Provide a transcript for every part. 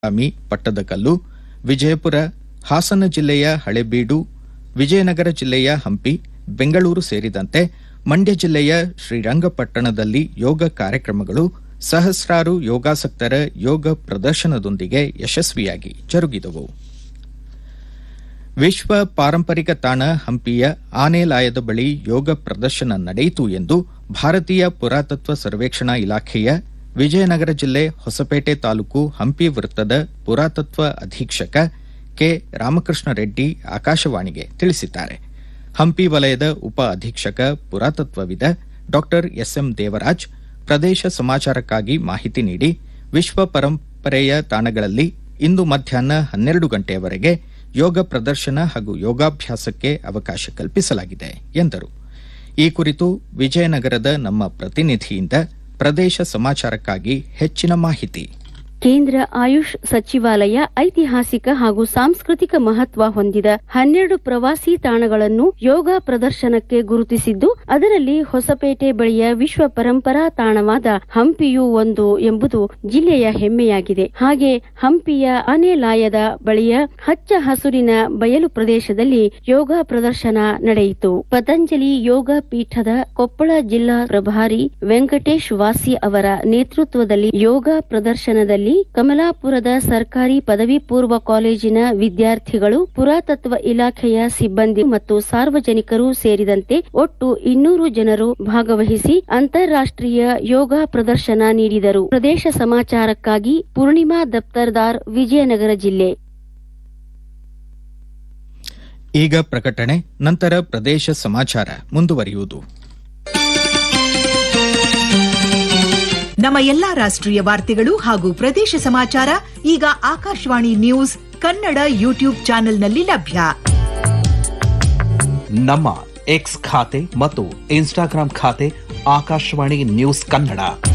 ಬಾದಾಮಿ ಪಟ್ಟದಕಲ್ಲು ವಿಜಯಪುರ ಹಾಸನ ಜಿಲ್ಲೆಯ ಹಳೇಬೀಡು ವಿಜಯನಗರ ಜಿಲ್ಲೆಯ ಹಂಪಿ ಬೆಂಗಳೂರು ಸೇರಿದಂತೆ ಮಂಡ್ಯ ಜಿಲ್ಲೆಯ ಶ್ರೀರಂಗಪಟ್ಟಣದಲ್ಲಿ ಯೋಗ ಕಾರ್ಯಕ್ರಮಗಳು ಸಹಸ್ರಾರು ಯೋಗಾಸಕ್ತರ ಯೋಗ ಪ್ರದರ್ಶನದೊಂದಿಗೆ ಯಶಸ್ವಿಯಾಗಿ ಜರುಗಿದವು ವಿಶ್ವ ಪಾರಂಪರಿಕ ತಾಣ ಹಂಪಿಯ ಆನೆಲಾಯದ ಬಳಿ ಯೋಗ ಪ್ರದರ್ಶನ ನಡೆಯಿತು ಎಂದು ಭಾರತೀಯ ಪುರಾತತ್ವ ಸರ್ವೇಕ್ಷಣಾ ಇಲಾಖೆಯ ವಿಜಯನಗರ ಜಿಲ್ಲೆ ಹೊಸಪೇಟೆ ತಾಲೂಕು ಹಂಪಿ ವೃತ್ತದ ಪುರಾತತ್ವ ಅಧೀಕ್ಷಕ ಕೆ ರಾಮಕೃಷ್ಣ ರೆಡ್ಡಿ ಆಕಾಶವಾಣಿಗೆ ತಿಳಿಸಿದ್ದಾರೆ ಹಂಪಿ ವಲಯದ ಉಪ ಅಧೀಕ್ಷಕ ಪುರಾತತ್ವವಿದ ಡಾ ಎಸ್ಎಂ ದೇವರಾಜ್ ಪ್ರದೇಶ ಸಮಾಚಾರಕ್ಕಾಗಿ ಮಾಹಿತಿ ನೀಡಿ ವಿಶ್ವ ಪರಂಪರೆಯ ತಾಣಗಳಲ್ಲಿ ಇಂದು ಮಧ್ಯಾಹ್ನ ಹನ್ನೆರಡು ಗಂಟೆಯವರೆಗೆ ಯೋಗ ಪ್ರದರ್ಶನ ಹಾಗೂ ಯೋಗಾಭ್ಯಾಸಕ್ಕೆ ಅವಕಾಶ ಕಲ್ಪಿಸಲಾಗಿದೆ ಎಂದರು ಈ ಕುರಿತು ವಿಜಯನಗರದ ನಮ್ಮ ಪ್ರತಿನಿಧಿಯಿಂದ ಪ್ರದೇಶ ಸಮಾಚಾರಕ್ಕಾಗಿ ಹೆಚ್ಚಿನ ಮಾಹಿತಿ ಕೇಂದ್ರ ಆಯುಷ್ ಸಚಿವಾಲಯ ಐತಿಹಾಸಿಕ ಹಾಗೂ ಸಾಂಸ್ಕೃತಿಕ ಮಹತ್ವ ಹೊಂದಿದ ಹನ್ನೆರಡು ಪ್ರವಾಸಿ ತಾಣಗಳನ್ನು ಯೋಗ ಪ್ರದರ್ಶನಕ್ಕೆ ಗುರುತಿಸಿದ್ದು ಅದರಲ್ಲಿ ಹೊಸಪೇಟೆ ಬಳಿಯ ವಿಶ್ವ ಪರಂಪರಾ ತಾಣವಾದ ಹಂಪಿಯೂ ಒಂದು ಎಂಬುದು ಜಿಲ್ಲೆಯ ಹೆಮ್ಮೆಯಾಗಿದೆ ಹಾಗೆ ಹಂಪಿಯ ಅನೆಲಾಯದ ಬಳಿಯ ಹಚ್ಚ ಹಸುರಿನ ಬಯಲು ಪ್ರದೇಶದಲ್ಲಿ ಯೋಗ ಪ್ರದರ್ಶನ ನಡೆಯಿತು ಪತಂಜಲಿ ಯೋಗ ಪೀಠದ ಕೊಪ್ಪಳ ಜಿಲ್ಲಾ ಪ್ರಭಾರಿ ವೆಂಕಟೇಶ್ ವಾಸಿ ಅವರ ನೇತೃತ್ವದಲ್ಲಿ ಯೋಗ ಪ್ರದರ್ಶನದಲ್ಲಿ ಕಮಲಾಪುರದ ಸರ್ಕಾರಿ ಪದವಿ ಪೂರ್ವ ಕಾಲೇಜಿನ ವಿದ್ಯಾರ್ಥಿಗಳು ಪುರಾತತ್ವ ಇಲಾಖೆಯ ಸಿಬ್ಬಂದಿ ಮತ್ತು ಸಾರ್ವಜನಿಕರು ಸೇರಿದಂತೆ ಒಟ್ಟು ಇನ್ನೂರು ಜನರು ಭಾಗವಹಿಸಿ ಅಂತಾರಾಷ್ಟ್ರೀಯ ಯೋಗ ಪ್ರದರ್ಶನ ನೀಡಿದರು ಪ್ರದೇಶ ಸಮಾಚಾರಕ್ಕಾಗಿ ಪೂರ್ಣಿಮಾ ದಫ್ತರ್ದಾರ್ ವಿಜಯನಗರ ಜಿಲ್ಲೆ ಈಗ ಪ್ರಕಟಣೆ ನಂತರ ಪ್ರದೇಶ ಸಮಾಚಾರ ಮುಂದುವರಿಯುವುದು ನಮ್ಮ ಎಲ್ಲಾ ರಾಷ್ಟ್ರೀಯ ವಾರ್ತೆಗಳು ಹಾಗೂ ಪ್ರದೇಶ ಸಮಾಚಾರ ಈಗ ಆಕಾಶವಾಣಿ ನ್ಯೂಸ್ ಕನ್ನಡ ಯೂಟ್ಯೂಬ್ ಚಾನೆಲ್ನಲ್ಲಿ ಲಭ್ಯ ನಮ್ಮ ಎಕ್ಸ್ ಖಾತೆ ಮತ್ತು ಇನ್ಸ್ಟಾಗ್ರಾಂ ಖಾತೆ ಆಕಾಶವಾಣಿ ನ್ಯೂಸ್ ಕನ್ನಡ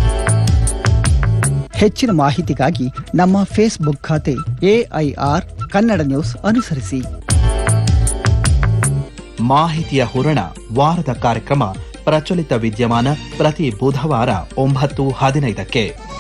ಹೆಚ್ಚಿನ ಮಾಹಿತಿಗಾಗಿ ನಮ್ಮ ಫೇಸ್ಬುಕ್ ಖಾತೆ ಎಐಆರ್ ಕನ್ನಡ ನ್ಯೂಸ್ ಅನುಸರಿಸಿ ಮಾಹಿತಿಯ ಹೂರಣ ವಾರದ ಕಾರ್ಯಕ್ರಮ ಪ್ರಚಲಿತ ವಿದ್ಯಮಾನ ಪ್ರತಿ ಬುಧವಾರ ಒಂಬತ್ತು ಹದಿನೈದಕ್ಕೆ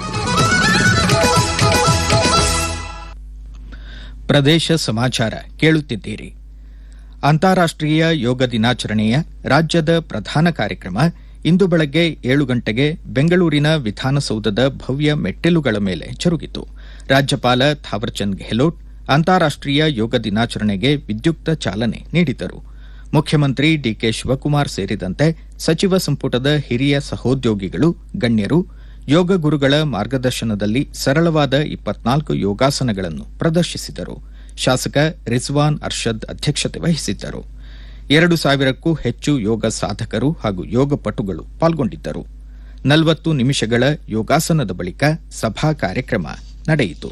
ಪ್ರದೇಶ ಸಮಾಚಾರ ಕೇಳುತ್ತಿದ್ದೀರಿ ಅಂತಾರಾಷ್ಟ್ರೀಯ ಯೋಗ ದಿನಾಚರಣೆಯ ರಾಜ್ಯದ ಪ್ರಧಾನ ಕಾರ್ಯಕ್ರಮ ಇಂದು ಬೆಳಗ್ಗೆ ಏಳು ಗಂಟೆಗೆ ಬೆಂಗಳೂರಿನ ವಿಧಾನಸೌಧದ ಭವ್ಯ ಮೆಟ್ಟಿಲುಗಳ ಮೇಲೆ ಜರುಗಿತು ರಾಜ್ಯಪಾಲ ಥಾವರ್ಚಂದ್ ಗೆಹ್ಲೋಟ್ ಅಂತಾರಾಷ್ಟ್ರೀಯ ಯೋಗ ದಿನಾಚರಣೆಗೆ ವಿದ್ಯುಕ್ತ ಚಾಲನೆ ನೀಡಿದರು ಮುಖ್ಯಮಂತ್ರಿ ಡಿಕೆ ಶಿವಕುಮಾರ್ ಸೇರಿದಂತೆ ಸಚಿವ ಸಂಪುಟದ ಹಿರಿಯ ಸಹೋದ್ಯೋಗಿಗಳು ಗಣ್ಯರು ಯೋಗ ಗುರುಗಳ ಮಾರ್ಗದರ್ಶನದಲ್ಲಿ ಸರಳವಾದ ಇಪ್ಪತ್ನಾಲ್ಕು ಯೋಗಾಸನಗಳನ್ನು ಪ್ರದರ್ಶಿಸಿದರು ಶಾಸಕ ರಿಜ್ವಾನ್ ಅರ್ಷದ್ ಅಧ್ಯಕ್ಷತೆ ವಹಿಸಿದ್ದರು ಎರಡು ಸಾವಿರಕ್ಕೂ ಹೆಚ್ಚು ಯೋಗ ಸಾಧಕರು ಹಾಗೂ ಯೋಗ ಪಟುಗಳು ಪಾಲ್ಗೊಂಡಿದ್ದರು ನಲವತ್ತು ನಿಮಿಷಗಳ ಯೋಗಾಸನದ ಬಳಿಕ ಸಭಾ ಕಾರ್ಯಕ್ರಮ ನಡೆಯಿತು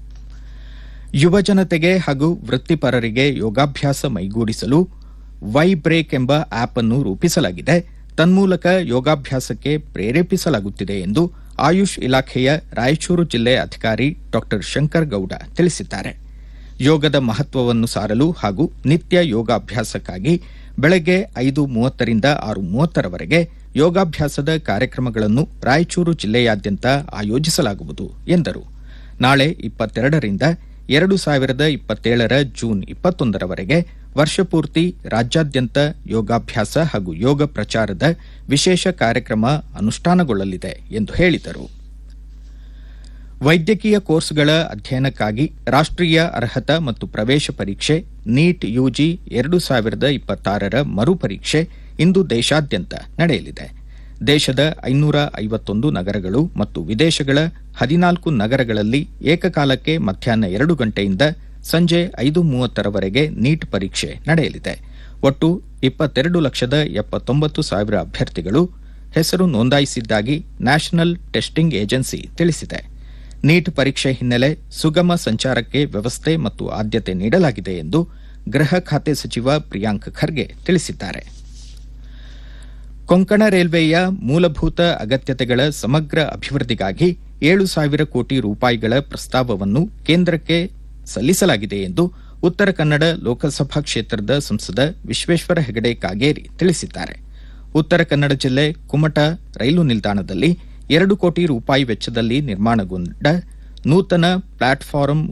ಯುವಜನತೆಗೆ ಹಾಗೂ ವೃತ್ತಿಪರರಿಗೆ ಯೋಗಾಭ್ಯಾಸ ಮೈಗೂಡಿಸಲು ವೈ ಬ್ರೇಕ್ ಎಂಬ ಆಪ್ ಅನ್ನು ರೂಪಿಸಲಾಗಿದೆ ತನ್ಮೂಲಕ ಯೋಗಾಭ್ಯಾಸಕ್ಕೆ ಪ್ರೇರೇಪಿಸಲಾಗುತ್ತಿದೆ ಎಂದು ಆಯುಷ್ ಇಲಾಖೆಯ ರಾಯಚೂರು ಜಿಲ್ಲೆ ಅಧಿಕಾರಿ ಡಾ ಶಂಕರ್ ಗೌಡ ತಿಳಿಸಿದ್ದಾರೆ ಯೋಗದ ಮಹತ್ವವನ್ನು ಸಾರಲು ಹಾಗೂ ನಿತ್ಯ ಯೋಗಾಭ್ಯಾಸಕ್ಕಾಗಿ ಬೆಳಗ್ಗೆ ಐದು ಮೂವತ್ತರಿಂದ ಆರು ಮೂವತ್ತರವರೆಗೆ ಯೋಗಾಭ್ಯಾಸದ ಕಾರ್ಯಕ್ರಮಗಳನ್ನು ರಾಯಚೂರು ಜಿಲ್ಲೆಯಾದ್ಯಂತ ಆಯೋಜಿಸಲಾಗುವುದು ಎಂದರು ನಾಳೆ ಇಪ್ಪತ್ತೆರಡರಿಂದ ಎರಡು ಸಾವಿರದ ಇಪ್ಪತ್ತೇಳರ ಜೂನ್ ಇಪ್ಪತ್ತೊಂದರವರೆಗೆ ವರ್ಷಪೂರ್ತಿ ರಾಜ್ಯಾದ್ಯಂತ ಯೋಗಾಭ್ಯಾಸ ಹಾಗೂ ಯೋಗ ಪ್ರಚಾರದ ವಿಶೇಷ ಕಾರ್ಯಕ್ರಮ ಅನುಷ್ಠಾನಗೊಳ್ಳಲಿದೆ ಎಂದು ಹೇಳಿದರು ವೈದ್ಯಕೀಯ ಕೋರ್ಸ್ಗಳ ಅಧ್ಯಯನಕ್ಕಾಗಿ ರಾಷ್ಟ್ರೀಯ ಅರ್ಹತಾ ಮತ್ತು ಪ್ರವೇಶ ಪರೀಕ್ಷೆ ನೀಟ್ ಯುಜಿ ಎರಡು ಸಾವಿರದ ಇಪ್ಪತ್ತಾರರ ಮರುಪರೀಕ್ಷೆ ಇಂದು ದೇಶಾದ್ಯಂತ ನಡೆಯಲಿದೆ ದೇಶದ ಐನೂರ ಐವತ್ತೊಂದು ನಗರಗಳು ಮತ್ತು ವಿದೇಶಗಳ ಹದಿನಾಲ್ಕು ನಗರಗಳಲ್ಲಿ ಏಕಕಾಲಕ್ಕೆ ಮಧ್ಯಾಹ್ನ ಎರಡು ಗಂಟೆಯಿಂದ ಸಂಜೆ ಐದು ಮೂವತ್ತರವರೆಗೆ ನೀಟ್ ಪರೀಕ್ಷೆ ನಡೆಯಲಿದೆ ಒಟ್ಟು ಇಪ್ಪತ್ತೆರಡು ಲಕ್ಷದ ಎಪ್ಪತ್ತೊಂಬತ್ತು ಸಾವಿರ ಅಭ್ಯರ್ಥಿಗಳು ಹೆಸರು ನೋಂದಾಯಿಸಿದ್ದಾಗಿ ನ್ಯಾಷನಲ್ ಟೆಸ್ಟಿಂಗ್ ಏಜೆನ್ಸಿ ತಿಳಿಸಿದೆ ನೀಟ್ ಪರೀಕ್ಷೆ ಹಿನ್ನೆಲೆ ಸುಗಮ ಸಂಚಾರಕ್ಕೆ ವ್ಯವಸ್ಥೆ ಮತ್ತು ಆದ್ಯತೆ ನೀಡಲಾಗಿದೆ ಎಂದು ಗೃಹ ಖಾತೆ ಸಚಿವ ಪ್ರಿಯಾಂಕ್ ಖರ್ಗೆ ತಿಳಿಸಿದ್ದಾರೆ ಕೊಂಕಣ ರೈಲ್ವೆಯ ಮೂಲಭೂತ ಅಗತ್ಯತೆಗಳ ಸಮಗ್ರ ಅಭಿವೃದ್ಧಿಗಾಗಿ ಏಳು ಸಾವಿರ ಕೋಟಿ ರೂಪಾಯಿಗಳ ಪ್ರಸ್ತಾವವನ್ನು ಕೇಂದ್ರಕ್ಕೆ ಸಲ್ಲಿಸಲಾಗಿದೆ ಎಂದು ಉತ್ತರ ಕನ್ನಡ ಲೋಕಸಭಾ ಕ್ಷೇತ್ರದ ಸಂಸದ ವಿಶ್ವೇಶ್ವರ ಹೆಗಡೆ ಕಾಗೇರಿ ತಿಳಿಸಿದ್ದಾರೆ ಉತ್ತರ ಕನ್ನಡ ಜಿಲ್ಲೆ ಕುಮಟ ರೈಲು ನಿಲ್ದಾಣದಲ್ಲಿ ಎರಡು ಕೋಟಿ ರೂಪಾಯಿ ವೆಚ್ಚದಲ್ಲಿ ನಿರ್ಮಾಣಗೊಂಡ ನೂತನ ಪ್ಲಾಟ್ಫಾರಂ